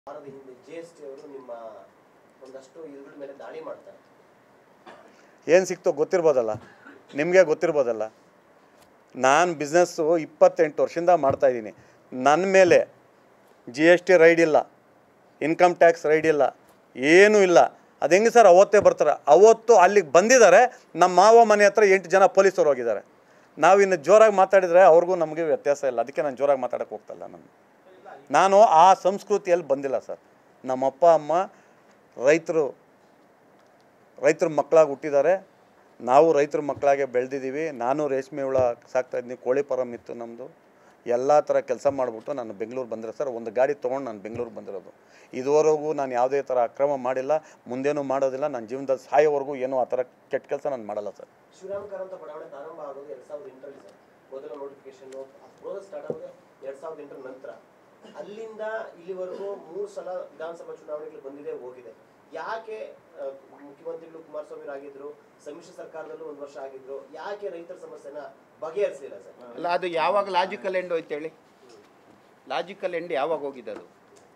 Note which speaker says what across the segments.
Speaker 1: ವಾರದ ಹಿಂದೆ G S T ಅವರು ನಿಮ್ಮ ಒಂದಷ್ಟು ಇವುಗಳ ಮೇಲೆ ದಾಳಿ ಮಾಡ್ತಾರೆ
Speaker 2: ಏನು ಸಿಕ್ತೋ ಗೊತ್ತಿರ್ಬೋದಲ್ಲ ನಿಮಗೆ ಗೊತ್ತಿರ್ಬೋದಲ್ಲ ನಾನು ಬಿಸ್ನೆಸ್ಸು ಇಪ್ಪತ್ತೆಂಟು ವರ್ಷದಿಂದ ಮಾಡ್ತಾಯಿದ್ದೀನಿ ನನ್ನ ಮೇಲೆ ಜಿ ಎಸ್ ಟಿ ರೈಡ್ ಇಲ್ಲ ಇನ್ಕಮ್ ಟ್ಯಾಕ್ಸ್ ರೈಡ್ ಇಲ್ಲ ಏನೂ ಇಲ್ಲ ಅದು ಹೆಂಗೆ ಸರ್ ಅವತ್ತೇ ಬರ್ತಾರೆ ಅವತ್ತು ಅಲ್ಲಿಗೆ ಬಂದಿದ್ದಾರೆ ನಮ್ಮ ಮಾವ ಮನೆ ಹತ್ರ ಎಂಟು ಜನ ಪೊಲೀಸರು ಹೋಗಿದ್ದಾರೆ ನಾವು ಇನ್ನು ಜೋರಾಗಿ ಮಾತಾಡಿದರೆ ಅವ್ರಿಗೂ ನಮಗೆ ವ್ಯತ್ಯಾಸ ಇಲ್ಲ ಅದಕ್ಕೆ ನಾನು ಜೋರಾಗಿ ಮಾತಾಡೋಕ್ಕೆ ಹೋಗ್ತಲ್ಲ ನಾನು ನಾನು ಆ ಸಂಸ್ಕೃತಿಯಲ್ಲಿ ಬಂದಿಲ್ಲ ಸರ್ ನಮ್ಮಪ್ಪ ಅಮ್ಮ ರೈತರು ರೈತರ ಮಕ್ಕಳಾಗಿ ಹುಟ್ಟಿದ್ದಾರೆ ನಾವು ರೈತರ ಮಕ್ಕಳಾಗೆ ಬೆಳೆದಿದ್ದೀವಿ ನಾನು ರೇಷ್ಮೆ ಹುಳ ಸಾಕ್ತಾಯಿದ್ದೀನಿ ಕೋಳಿ ಫಾರಮ್ ಇತ್ತು ನಮ್ಮದು ಎಲ್ಲ ಥರ ಕೆಲಸ ಮಾಡಿಬಿಟ್ಟು ನಾನು ಬೆಂಗಳೂರು ಬಂದಿರೋ ಸರ್ ಒಂದು ಗಾಡಿ ತೊಗೊಂಡು ನಾನು ಬೆಂಗಳೂರು ಬಂದಿರೋದು ಇದುವರೆಗೂ ನಾನು ಯಾವುದೇ ಥರ ಅಕ್ರಮ ಮಾಡಿಲ್ಲ ಮುಂದೇನೂ ಮಾಡೋದಿಲ್ಲ ನನ್ನ ಜೀವನದಲ್ಲಿ ಸಾಯೋವರೆಗೂ ಏನೂ ಆ ಥರ ಕೆಟ್ಟ ಕೆಲಸ ನಾನು ಮಾಡಲ್ಲ ಸರ್
Speaker 1: ಶಿವರಾಮಕರ್ ಅಂತ ಬಡಾವಣೆ ಪ್ರಾರಂಭ ಆಗೋದು ಎರಡ್ ಸಾವಿರದ ಎಂಟರಲ್ಲಿ ಸರ್ ಮೊದಲ ನೋಟಿಫಿಕೇಶನ್ ಪ್ರೋಸೆಸ್ ಸ್ಟಾರ್ಟ್ ಆಗೋದು ಎರಡ್ ಸಾವಿರದ ಎಂಟರ ನಂತರ ಅಲ್ಲಿಂದ ಇಲ್ಲಿವರೆಗೂ ಮೂರು ಸಲ ವಿಧಾನಸಭಾ ಚುನಾವಣೆಗಳು ಬಂದಿದೆ ಹೋಗಿದೆ ಯಾಕೆ ಆ, ಮುಖ್ಯಮಂತ್ರಿಗಳು ಕುಮಾರಸ್ವಾಮಿ ಆಗಿದ್ರು ಸಮ್ಮಿಶ್ರ ಸರ್ಕಾರದಲ್ಲೂ ಒಂದು ವರ್ಷ ಆಗಿದ್ರು ಯಾಕೆ ರೈತರ ಸಮಸ್ಯೆನ ಬಗೆಹರಿಸಲಿಲ್ಲ ಸರ್
Speaker 3: ಅಲ್ಲ ಅದು ಯಾವಾಗ ಲಾಜಿಕಲ್ ಎಂಡ್ ಹೋಯ್ತು ಹೇಳಿ ಲಾಜಿಕಲ್ ಎಂಡ್ ಯಾವಾಗ ಹೋಗಿದೆ ಅದು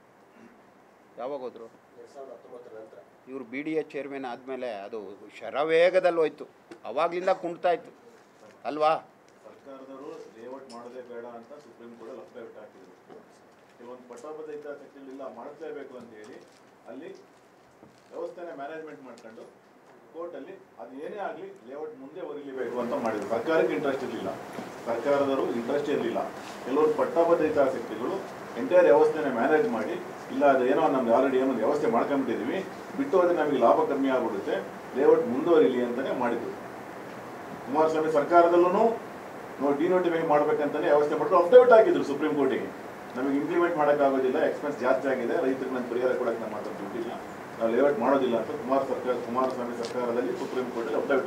Speaker 3: ಯಾವಾಗ ಹೋದ್ರು
Speaker 1: ಎರಡ್ ಸಾವಿರದ ಹತ್ತೊಂಬತ್ತರ ನಂತರ
Speaker 3: ಇವರು ಬಿ ಡಿ ಎ ಚೇರ್ಮನ್ ಆದಮೇಲೆ ಅದು ಶರವೇಗದಲ್ಲಿ ಹೋಯ್ತು ಅವಾಗ್ಲಿಂದ ಕುಣ್ತಾ ಇತ್ತು ಅಲ್ವಾ
Speaker 4: ಸರ್ಕಾರದವರು ಲೇಔಟ್ ಮಾಡೋದೇ ಬೇಡ ಅಂತ ಸುಪ್ರೀಂ ಕೋರ್ಟಲ್ಲಿ ಅಫಿಡವಿಟ್ ಹಾಕಿದ್ರು ಕೆಲವೊಂದು ಪಟ್ಟೋಪದ ಹಿತಾಸಕ್ತಿಗಳಿಲ್ಲ ಮಾಡಿಸ್ಲೇಬೇಕು ಅಂತ ಹೇಳಿ ಅಲ್ಲಿ ವ್ಯವಸ್ಥೆನ ಮ್ಯಾನೇಜ್ಮೆಂಟ್ ಮಾಡ್ಕೊಂಡು ಕೋರ್ಟಲ್ಲಿ ಅದು ಏನೇ ಆಗಲಿ ಲೇಔಟ್ ಮುಂದೆ ಒರಿಲಿಬೇಕು ಅಂತ ಮಾಡಿದ್ರು ಸರ್ಕಾರಕ್ಕೆ ಇಂಟ್ರೆಸ್ಟ್ ಇರಲಿಲ್ಲ ಸರ್ಕಾರದವರು ಇಂಟ್ರೆಸ್ಟ್ ಇರಲಿಲ್ಲ ಕೆಲವರು ಪಟ್ಟಬದ್ಧ ಹಿತಾಸಕ್ತಿಗಳು ಎಂಟೈರ್ ವ್ಯವಸ್ಥೆನ ಮ್ಯಾನೇಜ್ ಮಾಡಿ ಇಲ್ಲ ಅದು ಏನೋ ನಮ್ಗೆ ಆಲ್ರೆಡಿ ಏನೋ ಒಂದು ವ್ಯವಸ್ಥೆ ಮಾಡ್ಕೊಂಡ್ಬಿಟ್ಟಿದ್ದೀವಿ ಬಿಟ್ಟು ಹೋದ್ರೆ ನಮಗೆ ಲಾಭ ಕಮ್ಮಿ ಆಗ್ಬಿಡುತ್ತೆ ಲೇಔಟ್ ಮುಂದುವರಿಲಿ ಅಂತಲೇ ಮಾಡಿದ್ರು ಕುಮಾರಸ್ವಾಮಿ ಸರ್ಕಾರದಲ್ಲೂ ನೋ ಡಿನೋಟಿಫೈ ಮಾಡ್ಬೇಕಂತಾನೆ ವ್ಯವಸ್ಥೆ ಮಾಡಿದ್ರು ಅಫಿಡವಿಟ್ ಹಾಕಿದ್ರು ಸುಪ್ರೀಂ ಕೋರ್ಟಿಗೆ ನಮಗೆ ಇಂಪ್ಲಿಮೆಂಟ್ ಮಾಡೋಕ್ಕಾಗೋದಿಲ್ಲ ಎಕ್ಸ್ಪೆನ್ಸ್ ಜಾಸ್ತಿ ಆಗಿದೆ ರೈತರಿಗೆ ನಾನು ಪರಿಹಾರ ಕೊಡಕ್ಕೆ ನಮ್ಮ ಹತ್ರ ದುಡ್ಡಿಲ್ಲ ನಾವು ಲೇಔಟ್ ಮಾಡೋದಿಲ್ಲ ಅಂತ ಕುಮಾರ ಸರ್ಕಾರ ಕುಮಾರಸ್ವಾಮಿ ಸರ್ಕಾರದಲ್ಲಿ ಸುಪ್ರೀಂ ಕೋರ್ಟಲ್ಲಿ ಅಫಿಡವಿಟ್